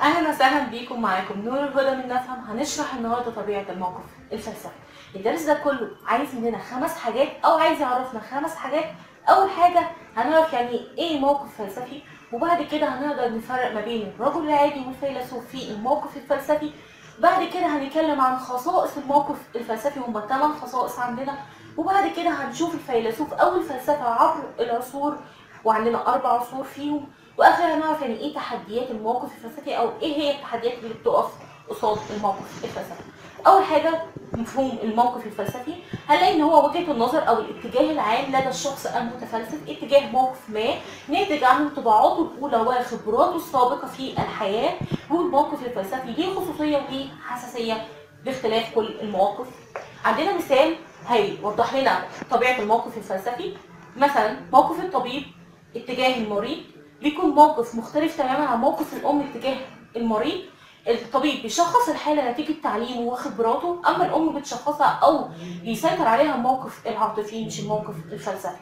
اهلا وسهلا بيكم معاكم نور الهدى من نفهم هنشرح النهارده طبيعه الموقف الفلسفي الدرس ده كله عايز مننا خمس حاجات او عايز يعرفنا خمس حاجات اول حاجه هنعرف يعني ايه موقف فلسفي وبعد كده هنقدر نفرق ما بين الرجل العادي والفيلسوف في الموقف الفلسفي بعد كده هنتكلم عن خصائص الموقف الفلسفي هم ثمان خصائص عندنا وبعد كده هنشوف الفيلسوف او الفلسفه عبر العصور وعندنا اربع عصور فيهم واخيرا هنعرف يعني ايه تحديات الموقف الفلسفي او ايه هي التحديات اللي بتقف قصاد الموقف الفلسفي اول حاجه مفهوم الموقف الفلسفي هنلاقي ان هو وجهه النظر او الاتجاه العام لدى الشخص المتفلسف اتجاه موقف ما ناتج عن انطباعاته الاولى وخبراته السابقه في الحياه والموقف الفلسفي ليه خصوصيه وليه حساسيه باختلاف كل المواقف عندنا مثال هيوضح لنا طبيعه الموقف الفلسفي مثلا موقف الطبيب اتجاه المريض بيكون موقف مختلف تماما عن موقف الام اتجاه المريض الطبيب بيشخص الحالة نتيجة تعليمه وخبراته أما الأم بتشخصها أو بيسيطر عليها الموقف العاطفي مش الموقف الفلسفي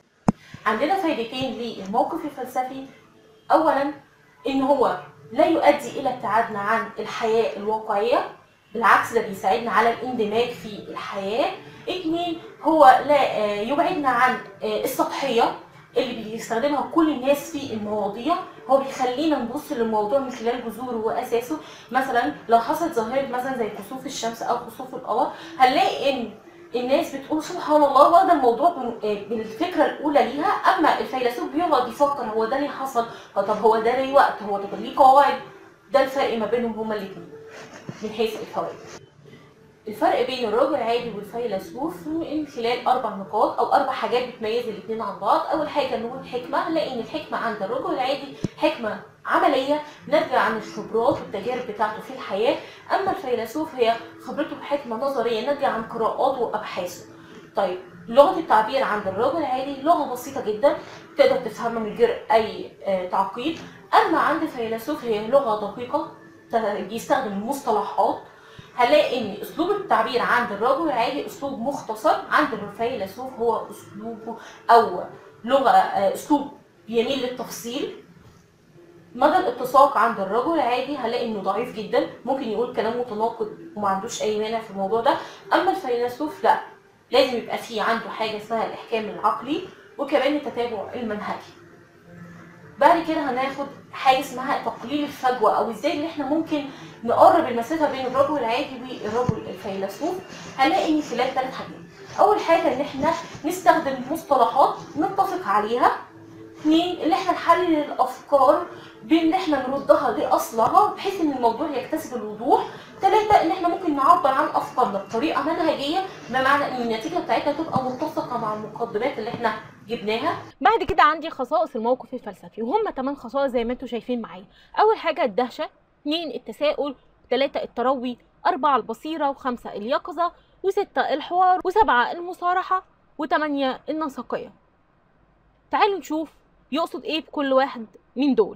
عندنا فايدتين للموقف الفلسفي أولا إن هو لا يؤدي إلى ابتعادنا عن الحياة الواقعية بالعكس ده بيساعدنا على الاندماج في الحياة اتنين هو لا يبعدنا عن السطحية اللي بيستخدمها كل الناس في المواضيع هو بيخلينا نبص للموضوع من خلال جذوره واساسه مثلا لو حصلت ظاهره مثلا زي كسوف الشمس او كسوف القمر هنلاقي ان الناس بتقول سبحان الله واخده الموضوع بالفكره الاولى ليها اما الفيلسوف بيقعد يفكر هو ده ليه حصل طب هو ده ليه وقت هو طب ليه قواعد ده الفرق ما بينهم هما الاثنين من حيث الفوائد الفرق بين الرجل العادي والفيلسوف من خلال اربع نقاط او اربع حاجات بتميز الاثنين عن بعض اول حاجه ان هو الحكمه هنلاقي ان الحكمه عند الرجل العادي حكمه عمليه ناتجه عن الخبرات والتجارب بتاعته في الحياه اما الفيلسوف هي خبرته بحكمه نظريه ناتجه عن قراءاته وابحاثه طيب لغه التعبير عند الرجل العادي لغه بسيطه جدا تقدر تفهمها من غير اي تعقيد اما عند الفيلسوف هي لغه دقيقه بيستخدم المصطلحات هنلاقي ان اسلوب التعبير عند الرجل العادي اسلوب مختصر عند الفيلسوف هو اسلوبه او لغه اسلوب يميل للتفصيل مدى الاتساق عند الرجل العادي هنلاقي انه ضعيف جدا ممكن يقول كلام متناقض وما عندوش اي مانع في الموضوع ده اما الفيلسوف لا لازم يبقى فيه عنده حاجه اسمها الاحكام العقلي وكمان التتابع المنهجي بعد كده هناخد حاجه اسمها تقليل الفجوه او ازاي ان احنا ممكن نقرب المسافه بين الرجل العادي والرجل الفيلسوف هنلاقي من خلال ثلاث حاجات اول حاجه ان احنا نستخدم مصطلحات نتفق عليها اثنين ان احنا نحلل الافكار بان احنا نردها لاصلها بحيث ان الموضوع يكتسب الوضوح ثلاثة ان احنا ممكن نعبر عن افكارنا بطريقة منهجية بمعنى ان النتيجة بتاعتها تبقى متسقة مع المقدمات اللي احنا جبناها بعد كده عندي خصائص الموقف الفلسفي وهم 8 خصائص زي ما انتم شايفين معايا اول حاجة الدهشة اثنين التساؤل ثلاثة التروي أربعة البصيرة وخمسة اليقظة وستة الحوار وسبعة المصارحة وثمانية النسقية تعالوا نشوف يقصد ايه بكل واحد من دول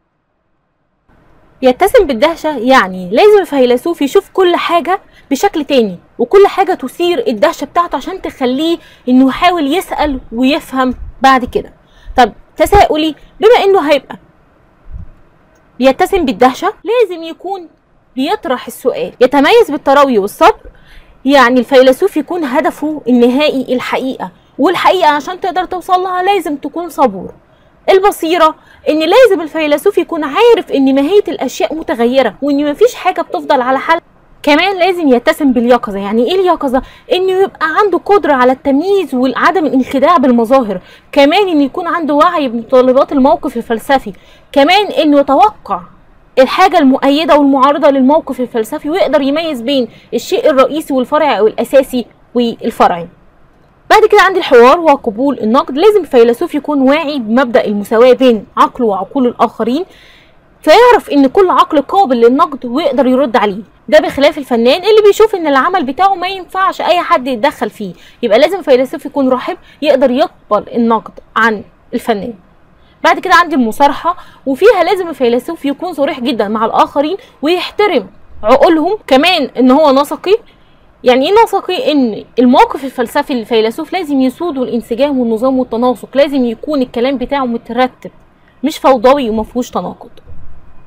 يتسم بالدهشة يعني لازم الفيلسوف يشوف كل حاجة بشكل تاني وكل حاجة تثير الدهشة بتاعته عشان تخليه انه يحاول يسأل ويفهم بعد كده طب تساؤلي بما انه هيبقى بيتسم بالدهشة لازم يكون بيطرح السؤال يتميز بالتروي والصبر يعني الفيلسوف يكون هدفه النهائي الحقيقة والحقيقة عشان تقدر توصل لها لازم تكون صبور البصيرة ان لازم الفيلسوف يكون عارف ان ماهية الاشياء متغيرة وان مفيش حاجة بتفضل على حال كمان لازم يتسم باليقظة يعني ايه اليقظة انه يبقى عنده قدرة على التمييز وعدم الانخداع بالمظاهر كمان ان يكون عنده وعي بمتطلبات الموقف الفلسفي كمان انه يتوقع الحاجة المؤيدة والمعارضة للموقف الفلسفي ويقدر يميز بين الشيء الرئيسي والفرعي او الاساسي والفرعي بعد كده عندي الحوار وقبول النقد لازم الفيلسوف يكون واعي بمبدا المساواه بين عقله وعقول الاخرين فيعرف ان كل عقل قابل للنقد ويقدر يرد عليه ده بخلاف الفنان اللي بيشوف ان العمل بتاعه ما ينفعش اي حد يتدخل فيه يبقى لازم الفيلسوف يكون رحب يقدر يقبل النقد عن الفنان بعد كده عندي المصارحة وفيها لازم الفيلسوف يكون صريح جدا مع الآخرين ويحترم عقولهم كمان ان هو نسقي يعني ايه نسقي ان الموقف الفلسفي للفيلسوف لازم يسوده الانسجام والنظام والتناسق لازم يكون الكلام بتاعه مترتب مش فوضوي وما فيهوش تناقض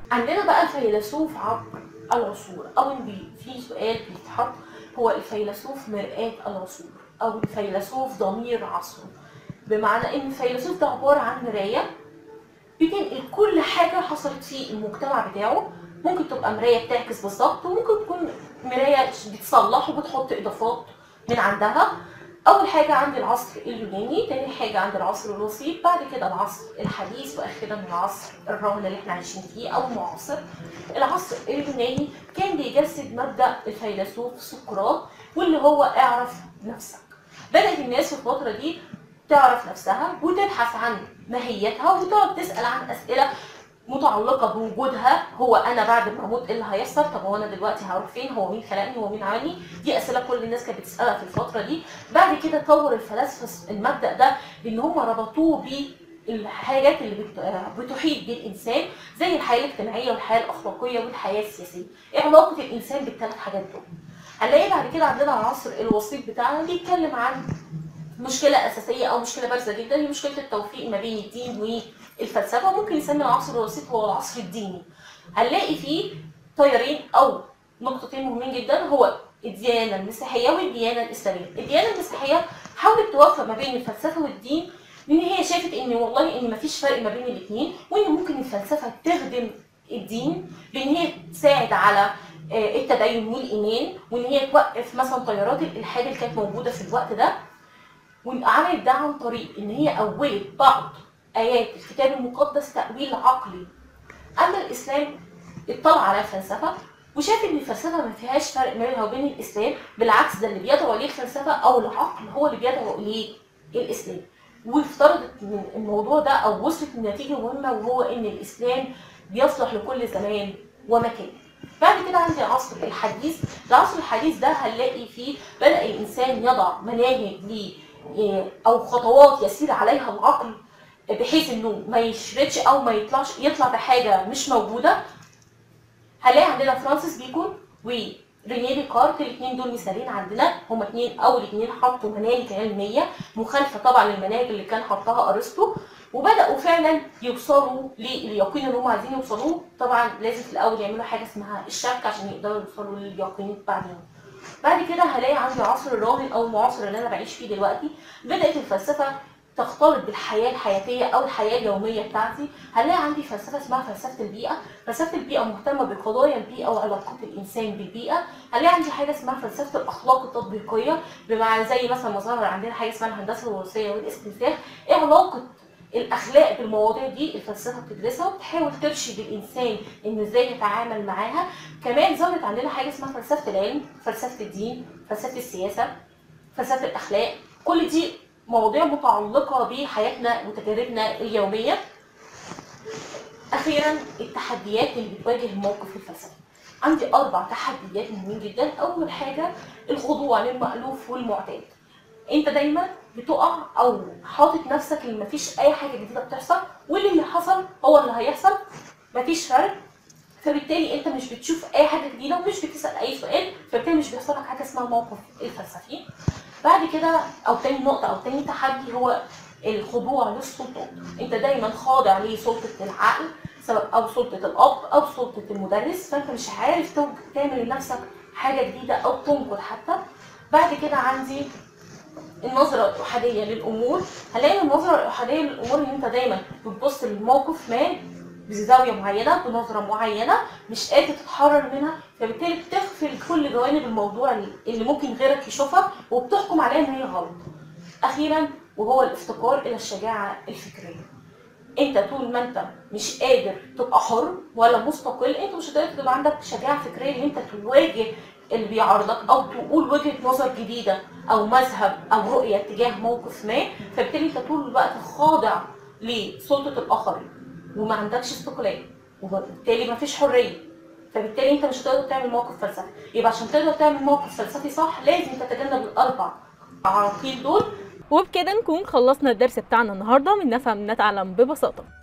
عندنا بقى الفيلسوف عبر العصور او إن بي- في سؤال بيتحط هو الفيلسوف مرآة العصور او الفيلسوف ضمير عصره بمعنى ان الفيلسوف ده عباره عن مرايه بتنقل كل حاجه حصلت في المجتمع بتاعه ممكن تبقى مرايه بتعكس بالظبط وممكن تكون مرايه بتصلح وبتحط اضافات من عندها اول حاجه عند العصر اليوناني تاني حاجه عند العصر الوسيط بعد كده العصر الحديث واخيرا العصر الراهن اللي احنا عايشين فيه او المعاصر العصر اليوناني كان بيجسد مبدا الفيلسوف سقراط واللي هو اعرف نفسك بدات الناس في الفتره دي تعرف نفسها وتبحث عن ماهيتها وتقعد تسال عن اسئله متعلقه بوجودها هو انا بعد ما اموت ايه اللي هيحصل طب هو انا دلوقتي هروح فين هو مين خلقني هو مين عملني دي اسئله كل الناس كانت بتسالها في الفتره دي بعد كده طور الفلاسفه المبدا ده بان هم ربطوه بالحاجات اللي بت- بتحيط بالانسان زي الحياه الاجتماعيه والحياه الاخلاقيه والحياه السياسيه ايه علاقه الانسان بالثلاث حاجات دول هنلاقي بعد كده عندنا العصر الوسيط بتاعنا بيتكلم عن مشكلة أساسية أو مشكلة بارزة جدا هي مشكلة التوفيق ما بين الدين والفلسفة ممكن نسمي العصر الوسيط هو العصر الديني هنلاقي فيه تيارين أو نقطتين مهمين جدا هو الديانة المسيحية والديانة الإسلامية الديانة المسيحية حاولت توفق ما بين الفلسفة والدين لأن هي شافت إن والله إن مفيش فرق ما بين الاتنين وإن ممكن الفلسفة تخدم الدين بإن هي تساعد على آه، التدين والإيمان وإن هي توقف مثلا تيارات الإلحاد اللي كانت موجودة في الوقت ده وعملت ده عن طريق ان هي اولت بعض ايات الكتاب المقدس تاويل عقلي اما الاسلام اطلع على الفلسفه وشاف ان الفلسفه ما فيهاش فرق ما بينها وبين الاسلام بالعكس ده اللي بيدعو اليه الفلسفه او العقل هو اللي بيدعو اليه الاسلام وافترضت من الموضوع ده او وصلت لنتيجه مهمه وهو ان الاسلام بيصلح لكل زمان ومكان بعد كده عندي العصر الحديث العصر الحديث ده هنلاقي فيه بدأ الإنسان يضع مناهج ل أو خطوات يسير عليها العقل بحيث إنه ما يشردش أو ما يطلعش يطلع بحاجة مش موجودة هنلاقي عندنا فرانسيس بيكون ورينيه ديكارت الاثنين دول مثالين عندنا هما اثنين اول اثنين حطوا مناهج علميه مخالفه طبعا للمناهج اللي كان حطها ارسطو وبداوا فعلا يوصلوا لليقين اللي هم عايزين يوصلوه طبعا لازم في الاول يعملوا حاجه اسمها الشك عشان يقدروا يوصلوا لليقين بعدين بعد كده هلاقي عندي عصر الراهن او المعاصر اللي انا بعيش فيه دلوقتي بدات الفلسفه تختلط بالحياه الحياتيه او الحياه اليوميه بتاعتي هنلاقي عندي فلسفه اسمها فلسفه البيئه فلسفه البيئه مهتمه بقضايا البيئه وعلاقات الانسان بالبيئه هنلاقي عندي حاجه اسمها فلسفه الاخلاق التطبيقيه بمعنى زي مثلا مظاهر عندنا حاجه اسمها الهندسه الوراثيه والاستنساخ ايه علاقه الاخلاق بالمواضيع دي الفلسفه بتدرسها وبتحاول ترشد الانسان انه ازاي يتعامل معاها كمان ظهرت عندنا حاجه اسمها فلسفه العلم فلسفه الدين فلسفه السياسه فلسفه الاخلاق كل دي مواضيع متعلقه بحياتنا وتجاربنا اليوميه اخيرا التحديات اللي بتواجه الموقف الفلسفي عندي اربع تحديات مهمين جدا اول حاجه الخضوع للمالوف والمعتاد انت دايما بتقع او حاطط نفسك ان مفيش اي حاجه جديده بتحصل واللي حصل هو اللي هيحصل مفيش فرق فبالتالي انت مش بتشوف اي حاجه جديده ومش بتسال اي سؤال فبالتالي مش بيحصل لك حاجه اسمها الموقف الفلسفي بعد كده او تاني نقطه او تاني تحدي هو الخضوع للسلطات انت دايما خاضع لسلطه العقل سواء او سلطه الاب او سلطه المدرس فانت مش عارف تو- تعمل لنفسك حاجه جديده او تنقد حتى بعد كده عندي النظرة الأحادية للأمور هنلاقي النظرة الأحادية للأمور إن أنت دايما بتبص للموقف ما بزاوية معينة بنظرة معينة مش قادر تتحرر منها فبالتالي بتغفل كل جوانب الموضوع اللي ممكن غيرك يشوفها وبتحكم عليها إن هي غلط. أخيرا وهو الافتقار إلى الشجاعة الفكرية. انت طول ما انت مش قادر تبقى حر ولا مستقل انت مش هتقدر تبقى عندك شجاعه فكريه ان انت تواجه اللي بيعارضك او تقول وجهه نظر جديده او مذهب او رؤيه تجاه موقف ما فبالتالي انت طول الوقت خاضع لسلطه الاخرين وما عندكش استقلال وبالتالي ما فيش حريه فبالتالي انت مش هتقدر تعمل موقف فلسفي يبقى عشان تقدر تعمل موقف فلسفي صح لازم تتجنب الاربع عراقيل دول وبكده نكون خلصنا الدرس بتاعنا النهارده من نفهم نتعلم ببساطه